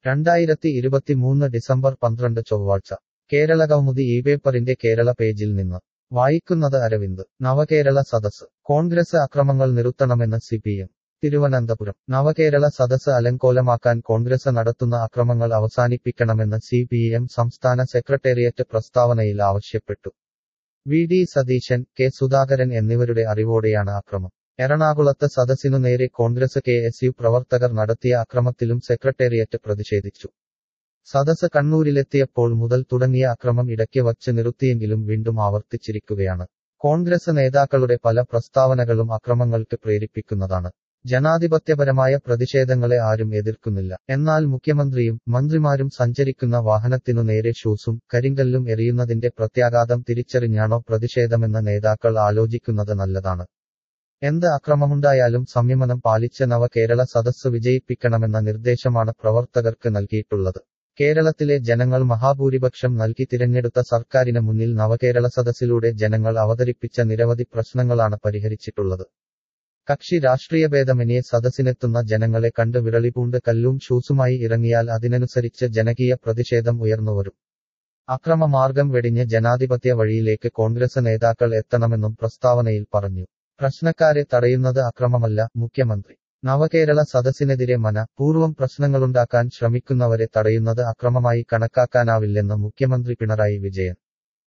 രണ്ടായിരത്തി ഇരുപത്തിമൂന്ന് ഡിസംബർ പന്ത്രണ്ട് ചൊവ്വാഴ്ച കേരള കൗമുദി ഈ പേപ്പറിന്റെ കേരള പേജിൽ നിന്ന് വായിക്കുന്നത് അരവിന്ദ് നവകേരള സദസ് കോൺഗ്രസ് അക്രമങ്ങൾ നിർത്തണമെന്ന് സിപിഎം തിരുവനന്തപുരം നവകേരള സദസ് അലങ്കോലമാക്കാൻ കോൺഗ്രസ് നടത്തുന്ന അക്രമങ്ങൾ അവസാനിപ്പിക്കണമെന്ന് സിപിഎം സംസ്ഥാന സെക്രട്ടേറിയറ്റ് പ്രസ്താവനയിൽ ആവശ്യപ്പെട്ടു V D Satheesan K Sudhakaran എന്നിവരുടെ അറിവോടെയാണ് അക്രമം എറണാകുളത്ത് സദസ്സിനു നേരെ കോൺഗ്രസ് കെ എസ് യു പ്രവർത്തകർ നടത്തിയ അക്രമത്തിലും സെക്രട്ടേറിയറ്റ് പ്രതിഷേധിച്ചു സദസ് കണ്ണൂരിലെത്തിയപ്പോൾ മുതൽ തുടങ്ങിയ അക്രമം ഇടയ്ക്ക് വച്ച് നിർത്തിയെങ്കിലും വീണ്ടും ആവർത്തിച്ചിരിക്കുകയാണ് കോൺഗ്രസ് നേതാക്കളുടെ പല പ്രസ്താവനകളും അക്രമങ്ങൾക്ക് പ്രേരിപ്പിക്കുന്നതാണ് ജനാധിപത്യപരമായ പ്രതിഷേധങ്ങളെ ആരും എതിർക്കുന്നില്ല എന്നാൽ മുഖ്യമന്ത്രിയും മന്ത്രിമാരും സഞ്ചരിക്കുന്ന വാഹനത്തിനു നേരെ ഷൂസും കരിങ്കല്ലും എറിയുന്നതിന്റെ പ്രത്യാഘാതം തിരിച്ചറിഞ്ഞാണോ പ്രതിഷേധമെന്ന് നേതാക്കൾ ആലോചിക്കുന്നത് നല്ലതാണ് എന്ത് അക്രമമുണ്ടായാലും സംയമനം പാലിച്ച നവകേരള സദസ്സ് വിജയിപ്പിക്കണമെന്ന നിർദ്ദേശമാണ് പ്രവർത്തകർക്ക് നൽകിയിട്ടുള്ളത് കേരളത്തിലെ ജനങ്ങൾ മഹാഭൂരിപക്ഷം നൽകി തിരഞ്ഞെടുത്ത സർക്കാരിന് മുന്നിൽ നവകേരള സദസ്സിലൂടെ ജനങ്ങൾ അവതരിപ്പിച്ച നിരവധി പ്രശ്നങ്ങളാണ് പരിഹരിച്ചിട്ടുള്ളത് കക്ഷി രാഷ്ട്രീയഭേദമന്യേ സദസ്സിനെത്തുന്ന ജനങ്ങളെ കണ്ട് വിരളിപൂണ്ട് കല്ലും ഷൂസുമായി ഇറങ്ങിയാൽ അതിനനുസരിച്ച് ജനകീയ പ്രതിഷേധം ഉയർന്നുവരും അക്രമമാർഗം വെടിഞ്ഞ് ജനാധിപത്യ വഴിയിലേക്ക് കോൺഗ്രസ് നേതാക്കൾ എത്തണമെന്നും പ്രസ്താവനയിൽ പറഞ്ഞു പ്രശ്നക്കാരെ തടയുന്നത് അക്രമമല്ല മുഖ്യമന്ത്രി നവകേരള സദസ്സിനെതിരെ മന പൂർവം പ്രശ്നങ്ങളുണ്ടാക്കാൻ ശ്രമിക്കുന്നവരെ തടയുന്നത് അക്രമമായി കണക്കാക്കാനാവില്ലെന്ന് മുഖ്യമന്ത്രി പിണറായി വിജയൻ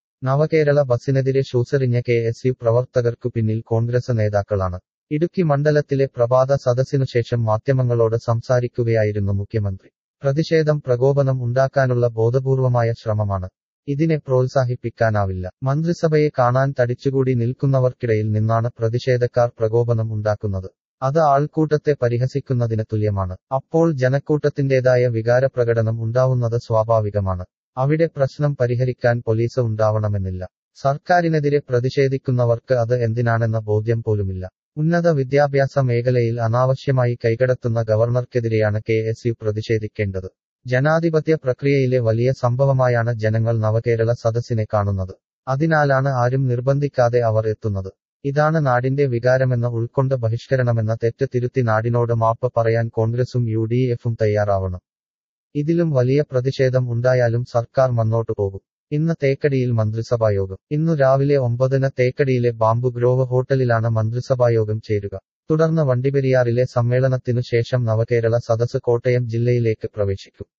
നവകേരള ബസ്സിനെതിരെ ഷൂസെറിഞ്ഞ കെ എസ് യു പ്രവർത്തകർക്കു പിന്നിൽ കോൺഗ്രസ് നേതാക്കളാണ് ഇടുക്കി മണ്ഡലത്തിലെ പ്രഭാത സദസ്സിനുശേഷം മാധ്യമങ്ങളോട് സംസാരിക്കുകയായിരുന്നു മുഖ്യമന്ത്രി പ്രതിഷേധം പ്രകോപനം ഉണ്ടാക്കാനുള്ള ബോധപൂർവമായ ശ്രമമാണ് ഇതിനെ പ്രോത്സാഹിപ്പിക്കാനാവില്ല മന്ത്രിസഭയെ കാണാൻ തടിച്ചുകൂടി നിൽക്കുന്നവർക്കിടയിൽ നിന്നാണ് പ്രതിഷേധക്കാർ പ്രകോപനം ഉണ്ടാക്കുന്നത് അത് ആൾക്കൂട്ടത്തെ പരിഹസിക്കുന്നതിന് തുല്യമാണ് അപ്പോൾ ജനക്കൂട്ടത്തിന്റേതായ വികാരപ്രകടനം ഉണ്ടാവുന്നത് സ്വാഭാവികമാണ് അവിടെ പ്രശ്നം പരിഹരിക്കാൻ പോലീസ് ഉണ്ടാവണമെന്നില്ല സർക്കാരിനെതിരെ പ്രതിഷേധിക്കുന്നവർക്ക് അത് എന്തിനാണെന്ന ബോധ്യം പോലുമില്ല ഉന്നത വിദ്യാഭ്യാസ മേഖലയിൽ അനാവശ്യമായി കൈകടത്തുന്ന ഗവർണർക്കെതിരെയാണ് കെ എസ് യു പ്രതിഷേധിക്കേണ്ടത് ജനാധിപത്യ പ്രക്രിയയിലെ വലിയ സംഭവമായാണ് ജനങ്ങൾ നവകേരള സദസ്സിനെ കാണുന്നത് അതിനാലാണ് ആരും നിർബന്ധിക്കാതെ അവർ എത്തുന്നത് ഇതാണ് നാടിന്റെ വികാരമെന്ന് ഉൾക്കൊണ്ട് ബഹിഷ്കരണമെന്ന തെറ്റ് തിരുത്തി നാടിനോട് മാപ്പ് പറയാൻ കോൺഗ്രസും യു ഡി എഫും തയ്യാറാവണം ഇതിലും വലിയ പ്രതിഷേധം ഉണ്ടായാലും സർക്കാർ മുന്നോട്ടു പോകും ഇന്ന് തേക്കടിയിൽ മന്ത്രിസഭായോഗം ഇന്നു രാവിലെ ഒമ്പതിന് തേക്കടിയിലെ ബാംബു ഗ്രോവ് ഹോട്ടലിലാണ് മന്ത്രിസഭായോഗം ചേരുക തുടർന്ന് വണ്ടിപ്പെരിയാറിലെ സമ്മേളനത്തിനു ശേഷം നവകേരള സദസ് കോട്ടയം ജില്ലയിലേക്ക് പ്രവേശിക്കും